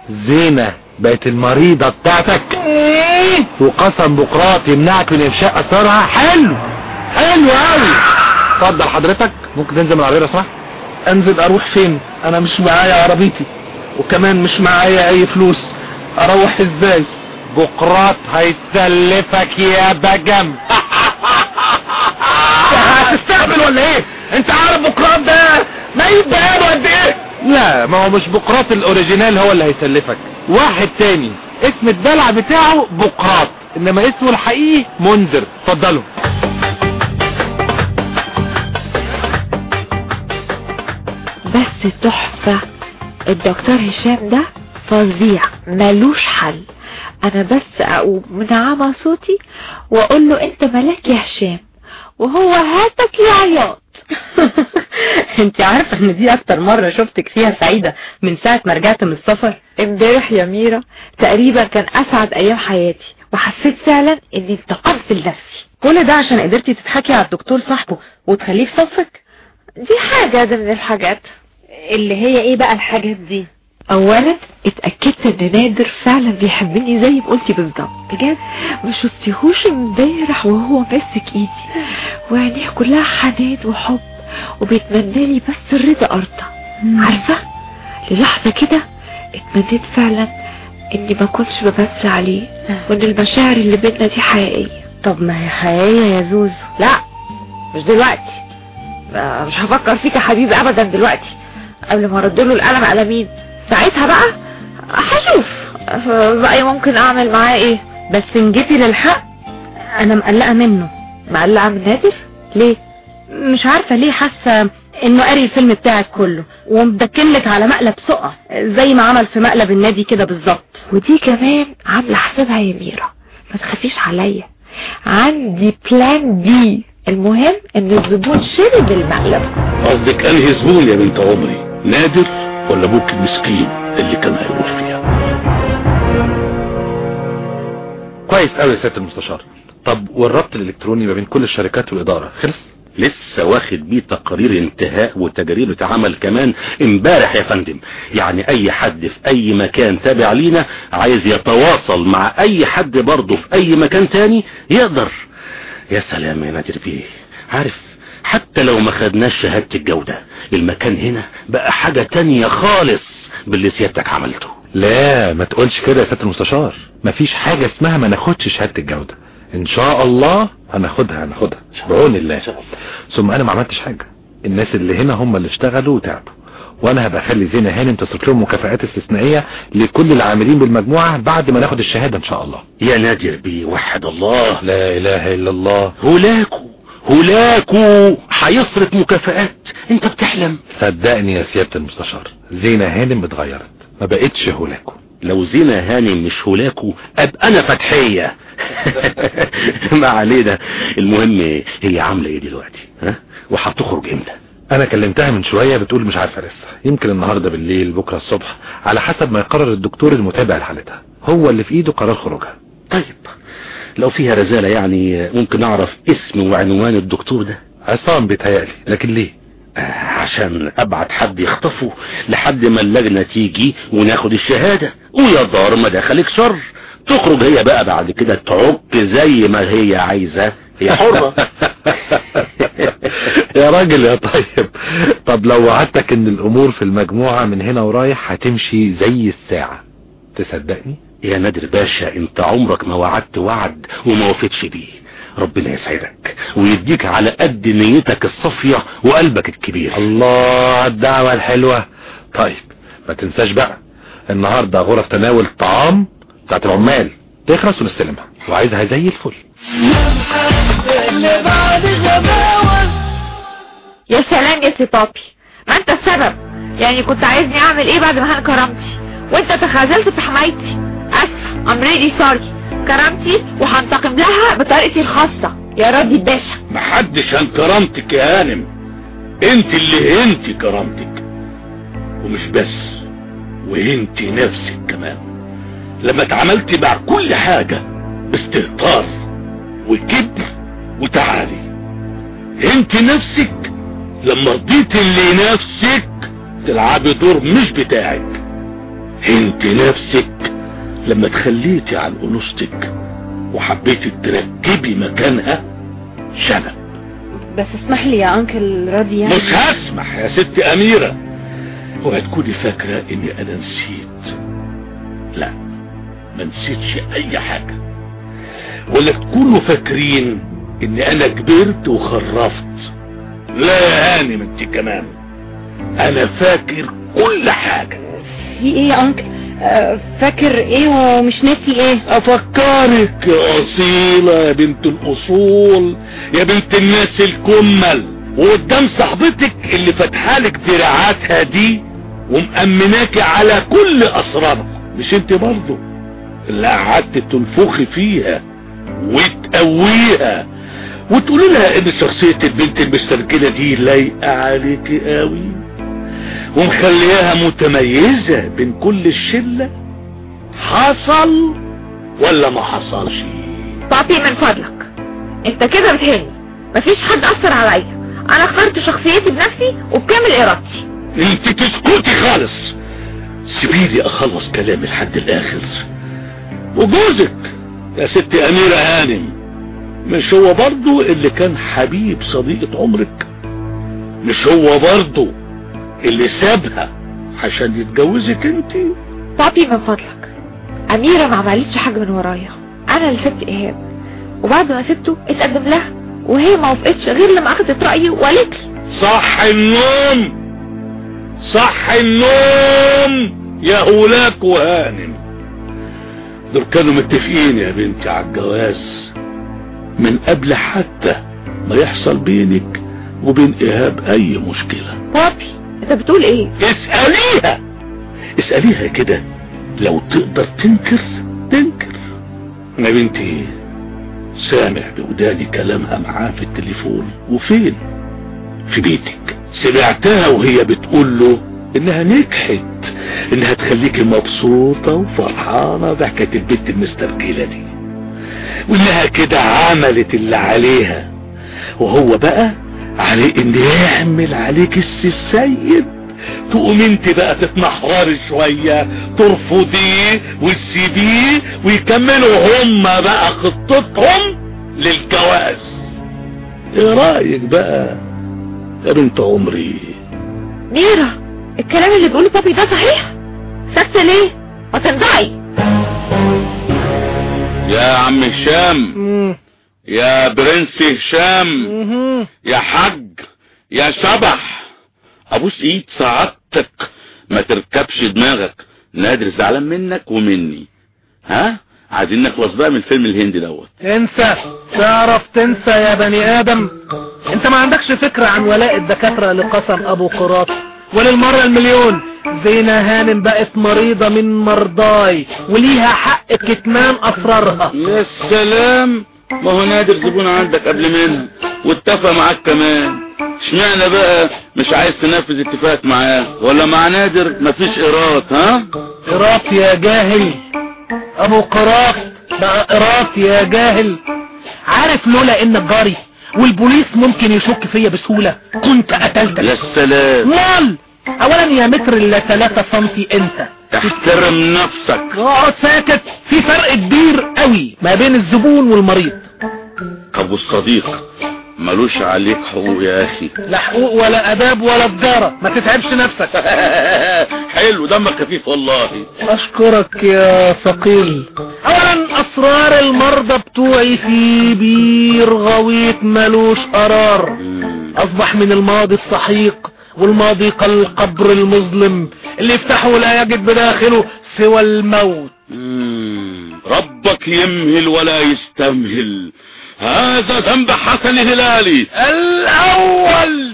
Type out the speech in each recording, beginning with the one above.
زينة بقت المريضة بتاعتك وقسم بقراط يمنعك من افشاء اثارها حلو حلو قوي اتفضل حضرتك ممكن تنزل من العربية لو سمحت انزل اروح فين انا مش معايا عربيتي وكمان مش معايا اي فلوس اروح ازاي بقراط هيسلفك يا بجم هتستقبل ولا ايه انت عارف بكرات ده ميت بقاله قد ايه لا ما هو مش بقراط الاوريجينال هو اللي هيسلفك واحد تاني اسم الدلع بتاعه بقراط انما اسمه الحقيقي منذر اتفضلوا بس تحفة الدكتور هشام ده فظيع ملوش حل انا بس اقوم من عمى صوتي واقول له انت ملاك يا هشام وهو هاتك يا عياط انت عارفة ان دي اكتر مرة شفتك فيها سعيدة من ساعة ما رجعت من السفر امبارح يا ميرا تقريبا كان اسعد ايام حياتي وحسيت فعلا اني انتقمت لنفسي كل ده عشان قدرتي تضحكي على الدكتور صاحبه وتخليه في صفك دي حاجة ضمن الحاجات اللي هي ايه بقى الحاجات دي اولا اتأكدت ان نادر فعلا بيحبني زي ما قلتي بالظبط بجد ما شفتيهوش امبارح وهو ماسك ايدي وعينيه كلها حنان وحب وبيتمنى لي بس الرضا ارضى عارفة للحظة كده اتمنيت فعلا اني ما كنتش بمثل عليه وان المشاعر اللي بينا دي حقيقية طب ما هي حقيقية يا زوزو لا مش دلوقتي آه، مش هفكر فيك يا حبيبي ابدا دلوقتي قبل ما ارد له القلم على مين ساعتها بقى هشوف آه، بقى ممكن اعمل معاه ايه بس ان جيتي للحق انا مقلقة منه مقلقة من نادر ليه مش عارفة ليه حاسة انه قاري الفيلم بتاعك كله ومدكنلك على مقلب سقع زي ما عمل في مقلب النادي كده بالظبط ودي كمان عاملة حسابها يا ميرا ما تخافيش عليا عندي بلان بي المهم ان الزبون شرب المقلب قصدك انهي زبون يا بنت عمري نادر ولا ابوك المسكين اللي كان هيروح فيها كويس قوي يا سيادة المستشار طب والربط الالكتروني ما بين كل الشركات والادارة خلص لسه واخد بيه تقارير انتهاء وتجارير عمل كمان امبارح يا فندم يعني اي حد في اي مكان تابع لينا عايز يتواصل مع اي حد برضه في اي مكان تاني يقدر يا سلام يا نادر بيه عارف حتى لو ما خدناش شهادة الجودة المكان هنا بقى حاجة تانية خالص باللي سيادتك عملته لا ما تقولش كده يا سيادة المستشار مفيش حاجة اسمها ما ناخدش شهادة الجودة ان شاء الله هناخدها هناخدها بعون الله ثم انا ما عملتش حاجة الناس اللي هنا هم اللي اشتغلوا وتعبوا وانا هبقى اخلي زينة هانم تصرف لهم مكافآت استثنائية لكل العاملين بالمجموعة بعد ما ناخد الشهادة ان شاء الله يا نادر بيه وحد الله لا اله الا الله هولاكو هولاكو هيصرف مكافآت انت بتحلم صدقني يا سيادة المستشار زينة هانم اتغيرت ما بقتش هولاكو لو زينة هانم مش هولاكو ابقى انا فتحية ما علينا المهم هي عاملة ايه دلوقتي ها وهتخرج امتى انا كلمتها من شوية بتقول مش عارفة لسه يمكن النهاردة بالليل بكرة الصبح على حسب ما يقرر الدكتور المتابع لحالتها هو اللي في ايده قرار خروجها طيب لو فيها رزالة يعني ممكن اعرف اسم وعنوان الدكتور ده عصام بيتهيألي لكن ليه آه، عشان ابعت حد يخطفه لحد ما اللجنة تيجي وناخد الشهادة ويا دار ما دخلك شر تخرج هي بقى بعد كده تعك زي ما هي عايزة هي حرة يا راجل يا طيب طب لو وعدتك ان الامور في المجموعة من هنا ورايح هتمشي زي الساعة تصدقني يا نادر باشا انت عمرك ما وعدت وعد وما وفيتش بيه ربنا يسعدك ويديك على قد نيتك الصافية وقلبك الكبير الله على الدعوة الحلوة طيب ما تنساش بقى النهاردة غرف تناول الطعام بتاعت العمال تخلص ونستلمها وعايزها زي الفل يا سلام يا سي بابي ما انت السبب يعني كنت عايزني اعمل ايه بعد ما هان كرامتي وانت تخاذلت في حمايتي اسف I'm really sorry كرامتي وهنتقم لها بطريقتي الخاصة يا راضي باشا محدش عن كرامتك يا هانم انت اللي انت كرامتك ومش بس وانت نفسك كمان لما اتعاملتي مع كل حاجة باستهتار وكبر وتعالي انت نفسك لما رضيت اللي نفسك تلعبي دور مش بتاعك انت نفسك لما تخليتي عن انوثتك وحبيتي تركبي مكانها شنب بس اسمح لي يا انكل راضي يعني مش هسمح يا ست اميرة وهتكوني فاكرة اني انا نسيت لا ما نسيتش اي حاجة ولا تكونوا فاكرين اني انا كبرت وخرفت لا يا هانم انت كمان انا فاكر كل حاجة في ايه يا انكل آه، فاكر ايه ومش ناسي ايه افكرك يا اصيلة يا بنت الاصول يا بنت الناس الكمل وقدام صاحبتك اللي فتحالك دراعاتها دي ومأمناكي على كل اسرارها مش انت برضو اللي قعدت تنفخي فيها وتقويها وتقولي لها ان شخصية البنت المسترجلة دي لايقة عليكي قوي ومخلياها متميزة بين كل الشلة حصل ولا ما حصلش بابي من فضلك انت كده بتهني مفيش حد اثر عليا انا اخترت شخصيتي بنفسي وبكامل ارادتي انت تسكتي خالص سيبيلي اخلص كلامي لحد الاخر وجوزك يا ست اميرة هانم مش هو برضو اللي كان حبيب صديقة عمرك مش هو برضو اللي سابها عشان يتجوزك انت بابي من فضلك اميرة ما عملتش حاجة من ورايا انا اللي سبت ايهاب وبعد ما سبته اتقدم لها وهي ما وافقتش غير لما اخدت رأيي وقالت لي صح النوم صح النوم يا هولاك وهانم دول كانوا متفقين يا بنتي على الجواز من قبل حتى ما يحصل بينك وبين ايهاب اي مشكلة بابي انت بتقول ايه اسأليها اسأليها كده لو تقدر تنكر تنكر يا بنتي سامع بوداني كلامها معاه في التليفون وفين في بيتك سمعتها وهي بتقول له انها نجحت انها تخليكي مبسوطة وفرحانة بحكاية البنت المسترجلة دي وانها كده عملت اللي عليها وهو بقى عليه ان يعمل عليك السي السيد تقوم انت بقى تتنحرري شوية ترفضيه وتسيبيه ويكملوا هم بقى خطتهم للجواز ايه رأيك بقى يا بنت عمري ميرا الكلام اللي بيقوله بابي ده صحيح ساكتة ليه ما تنضعي يا عم هشام يا برنس هشام يا حاج يا شبح ابوس ايد سعادتك ما تركبش دماغك نادر زعلان منك ومني ها عايزين نخلص بقى من الفيلم الهندي دوت انسى تعرف تنسى يا بني ادم انت ما عندكش فكرة عن ولاء الدكاترة لقسم ابو قراط وللمرة المليون زينة هانم بقت مريضة من مرضاي وليها حق كتمان اسرارها يا سلام ما هو نادر زبون عندك قبل منه واتفق معاك كمان اشمعنى بقى مش عايز تنفذ اتفاقك معاه ولا مع نادر مفيش ايراد ها قراط يا جاهل ابو قراط بقى قراط يا جاهل عارف لولا انك جاري والبوليس ممكن يشك فيا بسهولة كنت يا قتلتك سلام مال اولا يا متر الا 3 سنتي انت احترم نفسك اقعد ساكت في فرق كبير قوي ما بين الزبون والمريض طب والصديق ملوش عليك حقوق يا اخي لا حقوق ولا اداب ولا تجارة ما تتعبش نفسك حلو دمك خفيف والله اشكرك يا ثقيل اولا اسرار المرضى بتوعي في بير غويط ملوش قرار اصبح من الماضي السحيق والماضي كالقبر المظلم اللي يفتحه لا يجد بداخله سوى الموت مم. ربك يمهل ولا يستمهل هذا ذنب حسن الهلالي الاول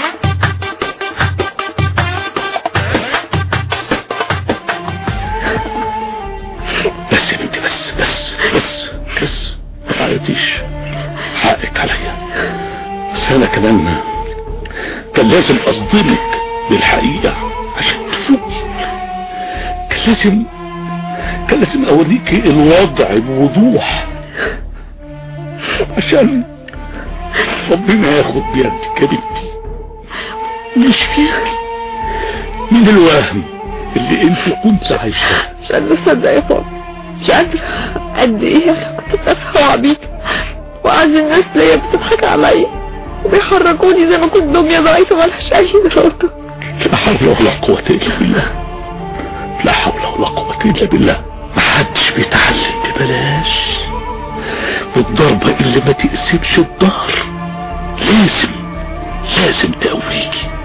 بس يا بنتي بس بس بس بس ما تعيطيش حقك عليا بس انا كمان كان لازم اصدمك بالحقيقة عشان تفوقي كان لازم كان لازم اوريكي الوضع بوضوح عشان ربنا ياخد بيدك يا بنتي مش فيك من الوهم اللي انت كنت عايشاه مش قادرة اصدق يا بابا مش قادرة قد ايه انا كنت تافهة وعبيطة وأعز الناس ليا بتضحك عليا وبيحركوني زي ما كنت دمية ضعيفة ملهاش أي إرادة لا حول ولا قوة الا بالله لا حول ولا قوة الا بالله محدش بيتعلم ببلاش والضربة اللي ما تقسمش الظهر لازم لازم تقويكي